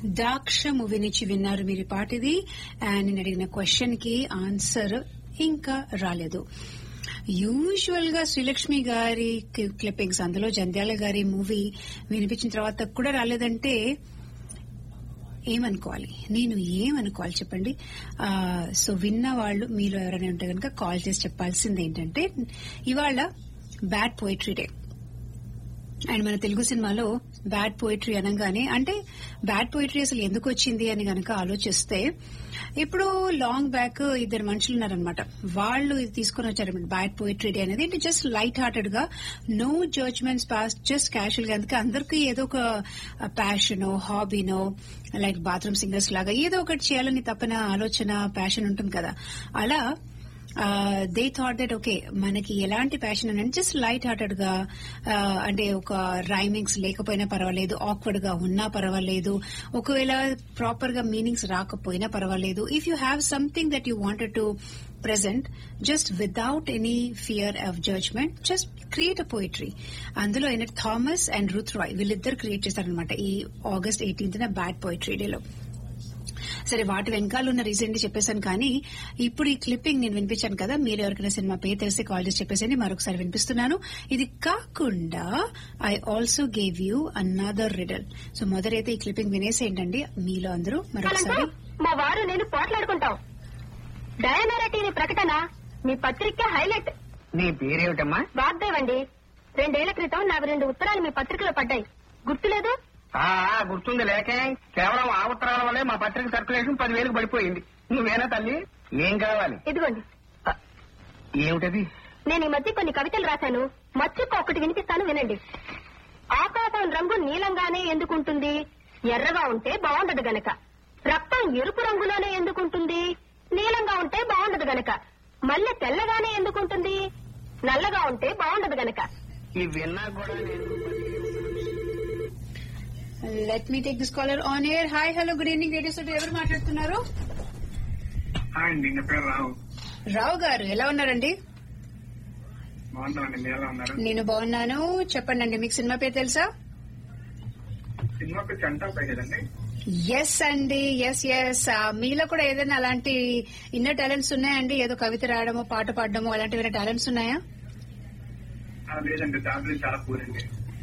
దాక్ష మూవీ నుంచి విన్నారు మీరు ఈ పాటిది అండ్ నేను అడిగిన క్వశ్చన్ కి ఆన్సర్ ఇంకా రాలేదు యూజువల్ గా శ్రీలక్ష్మి గారి క్లిప్పింగ్స్ అందులో జంధ్యాల గారి మూవీ వినిపించిన తర్వాత కూడా రాలేదంటే ఏమనుకోవాలి నేను ఏమనుకోవాలి చెప్పండి ఆ, సో విన్న వాళ్ళు మీరు ఎవరైనా ఉంటే కనుక కాల్ చేసి చెప్పాల్సింది ఏంటంటే ఇవాళ బ్యాడ్ పోయిటరీ డే అండ్ మన తెలుగు సినిమాలో బ్యాడ్ పోయిటరీ అనగానే అంటే బ్యాడ్ పోయిటరీ అసలు ఎందుకు వచ్చింది అని గనక ఆలోచిస్తే ఇప్పుడు లాంగ్ బ్యాక్ ఇద్దరు మనుషులు ఉన్నారనమాట వాళ్ళు ఇది తీసుకుని వచ్చారనమాట బ్యాడ్ పోయిటరీ డే అనేది అంటే జస్ట్ లైట్ హార్టెడ్ గా no judgments pass just casual గా అందుకే అందరికీ ఏదో ఒక ప్యాషనో హాబీనో లైక్ బాత్రూమ్ సింగర్స్ లాగా ఏదో ఒకటి చేయాలని తప్పన ఆలోచన ప్యాషన్ ఉంటుంది కదా అలా దే థాట్ దట్ ఓకే మనకి ఎలాంటి ప్యాషన్ అని జస్ట్ లైట్ హార్టెడ్ గా ఆ, అంటే ఒక రైమింగ్స్ లేకపోయినా పర్వాలేదు ఆక్వర్డ్ గా ఉన్నా పర్వాలేదు ఒకవేళ ప్రాపర్ గా మీనింగ్స్ రాకపోయినా పర్వాలేదు if you have something that you wanted to present just without any fear of judgment just create a poetry అందులో అయిన థామస్ అండ్ రుత్ రాయ్ వీళ్ళిద్దరు క్రియేట్ చేశారనమాట ఈ ఆగస్ట్ ఎయిటీన్త్ బ్యాడ్ పోయిటరీ డేలో సరే వాటి వెనకాల ఉన్న రీజన్ చెప్పేశాను కానీ ఇప్పుడు ఈ క్లిప్పింగ్ నేను వినిపించాను కదా మీరు ఎవరికైనా సినిమా పేరు తెలిసి కాల్ చేసి చెప్పేసండి మరొకసారి వినిపిస్తున్నాను ఇది కాకుండా I also gave you another riddle so మొదలైతే ఈ క్లిప్పింగ్ వినేసేయండి మీలో అందరూ మరొకసారి మా వారు నేను పోట్లాడుకుంటాం డయానారా టీవీ ప్రకటన మీ పత్రిక హైలైట్ నీ పేరేమిటమ్మా వాగ్దేవ్ అండి రెండేళ్ల క్రితం నాకు రెండు ఉత్తరాలు మీ పత్రికలో పడ్డాయి గుర్తులేదు ఆ ఆ, గుర్తుంది లేకే కేవలం ఆ ఉత్తరాల వల్లే మా పత్రిక సర్క్యులేషన్ పదివేలకు పడిపోయింది నువ్వేనా తల్లి ఏం కావాలి ఇదిగోండి ఆ, ఏమిటది నేను ఈ మధ్య కొన్ని కవితలు రాశాను మచ్చుకు ఒకటి వినిపిస్తాను వినండి ఆకాశం రంగు నీలంగానే ఎందుకుంటుంది ఎర్రగా ఉంటే బాగుండదు గనక రక్తం ఎరుపు రంగులోనే ఎందుకుంటుంది నీలంగా ఉంటే బాగుండదు గనక మల్లె తెల్లగానే ఎందుకుంటుంది నల్లగా ఉంటే బాగుండదు గనక ఈ విన్నా కూడా నేను let me take this caller on air hi hello good evening radio studio ఎవరు మాట్లాడుతున్నారు హాయ్ అండి నా పేరు రావు రావు గారు ఎలా ఉన్నారండి బాగున్నామండి మీరు ఎలా ఉన్నారు నేను బాగున్నాను చెప్పండి అండి మీకు సినిమా పేరు తెలుసా సినిమాకు చంటా పై కదండి ఎస్ అండి ఎస్ ఎస్ మీలో కూడా ఏదైనా అలాంటి ఇన్నర్ టాలెంట్స్ ఉన్నాయండి ఏదో కవిత రాయడమో పాట పాడడమో అలాంటి ఏమైనా టాలెంట్స్ ఉన్నాయా ఆ, లేదండి దాంట్లో చాలా పూరండి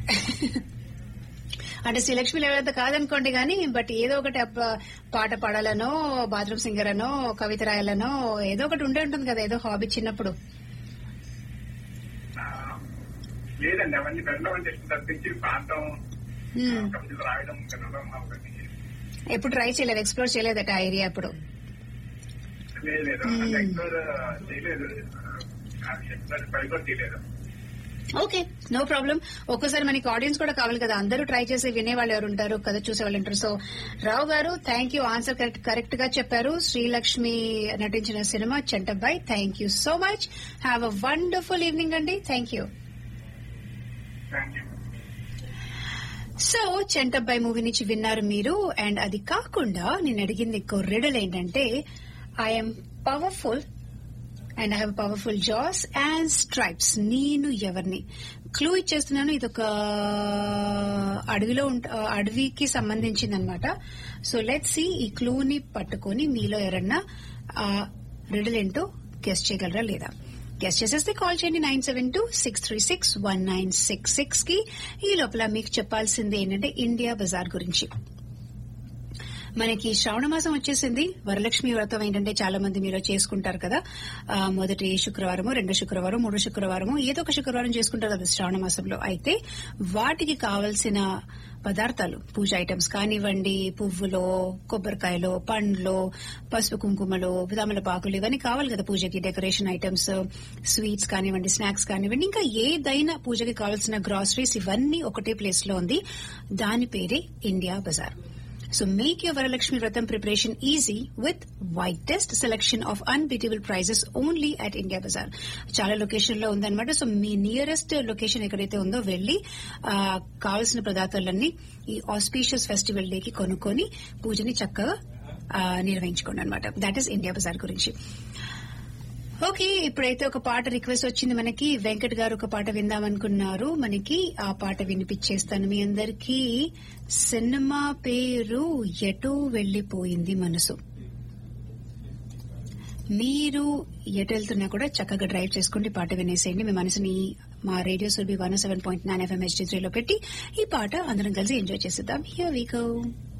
అంటే శ్రీలక్ష్మి లెవెల్ కాదనుకోండి కానీ బట్ ఏదో ఒకటి అప్ప- పాట పాడాలనో బాత్రూమ్ సింగర్ అనో కవిత రాయాలనో ఏదో ఒకటి ఉండే ఉంటుంది కదా ఏదో హాబీ చిన్నప్పుడు ఆ, లేదండి అవన్నీ వెళ్ళడం అంటే ఇష్టం తప్పించి పాడటం Hmm. కవితలు రాయడం వినడం అవన్నీ ఎప్పుడు ట్రై చేయలేదు ఎక్స్ప్లోర్ చేయలేదట ఆ ఏరియా అప్పుడు లేదు లేదు Hmm. అంటే ఎక్స్ప్లోర్ చేయలేదు ఎక్స్ప్లోర్ పై కూడా చేయలేదు ఓకే నో ప్రాబ్లం ఒక్కోసారి మనకి ఆడియన్స్ కూడా కావాలి కదా అందరూ ట్రై చేసి వినేవాళ్ళు ఎవరు ఉంటారు కదా చూసే వాళ్ళు ఉంటారు so Rao garu thank you answer correct correct గా చెప్పారు శ్రీలక్ష్మి నటించిన సినిమా Chantabbai thank you so much have a wonderful evening అండి thank you thank you so Chantabbai movie నుంచి విన్నారు మీరు అండ్ అది కాకుండా నేను అడిగింది ఇంకో రిడల్ ఏంటంటే I'm powerful and I have powerful jaws and stripes నేను ఎవరిని క్లూ ఇచ్చేస్తున్నాను ఇది ఒక అడవిలో ఉంట అడవికి సంబంధించింది అనమాట సో లెట్ సి ఈ క్లూని పట్టుకొని మీలో ఎవరన్నా ఆ రిడల్ ఏంటో గెస్ట్ చేయగలరా లేదా గెస్ట్ చేసేస్తే కాల్ చేయండి nine seven two six three six one nine six six కి ఈ లోపల మీకు చెప్పాల్సింది ఏంటంటే ఇండియా బజార్ గురించి మనకి శ్రావణ మాసం వచ్చేసింది వరలక్ష్మి వ్రతం ఏంటంటే చాలా మంది మీరు చేసుకుంటారు కదా ఆ, మొదటి శుక్రవారము రెండు శుక్రవారం మూడు శుక్రవారము ఏదో ఒక శుక్రవారం చేసుకుంటారు కదా శ్రావణ మాసంలో అయితే వాటికి కావలసిన పదార్థాలు పూజ ఐటమ్స్ కానివ్వండి పువ్వులో కొబ్బరికాయలో పండ్లో పసుపు కుంకుమలో తమలపాకులు ఇవన్నీ కావాలి కదా పూజకి డెకరేషన్ ఐటమ్స్ స్వీట్స్ కానివ్వండి స్నాక్స్ కానివ్వండి ఇంకా ఏదైనా పూజకి కావాల్సిన గ్రాసరీస్ ఇవన్నీ ఒకటే ప్లేస్ లో ఉంది దాని పేరే India Bazaar So make your Varalakshmi Vratam preparation easy with widest selection of unbeatable prices only at India Bazaar. చాలా లొకేషన్ లో ఉందన్నమాట సో మీ నియరెస్ట్ లొకేషన్ ఎక్కడైతే ఉందో వెళ్లి ఆ, కావలసిన పదార్థాలన్నీ ఈ ఆస్పీషియస్ ఫెస్టివల్ డే కి కొనుక్కొని పూజని చక్కగా ఆ, నిర్వహించుకోండి అనమాట దాట్ ఈస్ ఇండియా బజార్ గురించి ఓకే ఇప్పుడైతే ఒక పాట రిక్వెస్ట్ వచ్చింది మనకి వెంకట్ గారు ఒక పాట విందామనుకున్నారు మనకి ఆ పాట వినిపించేస్తాను మీ అందరికీ సినిమా పేరు ఎటో వెళ్లిపోయింది మనసు మీరు ఎటు వెళ్తున్నా కూడా చక్కగా డ్రైవ్ చేసుకుంటే ఈ పాట వినేసేయండి మీ మనసుని మా radio Surabhi one seven point nine FM HD త్రీలో పెట్టి ఈ పాట అందరం కలిసి ఎంజాయ్ చేసేద్దాం హియర్ వీ గో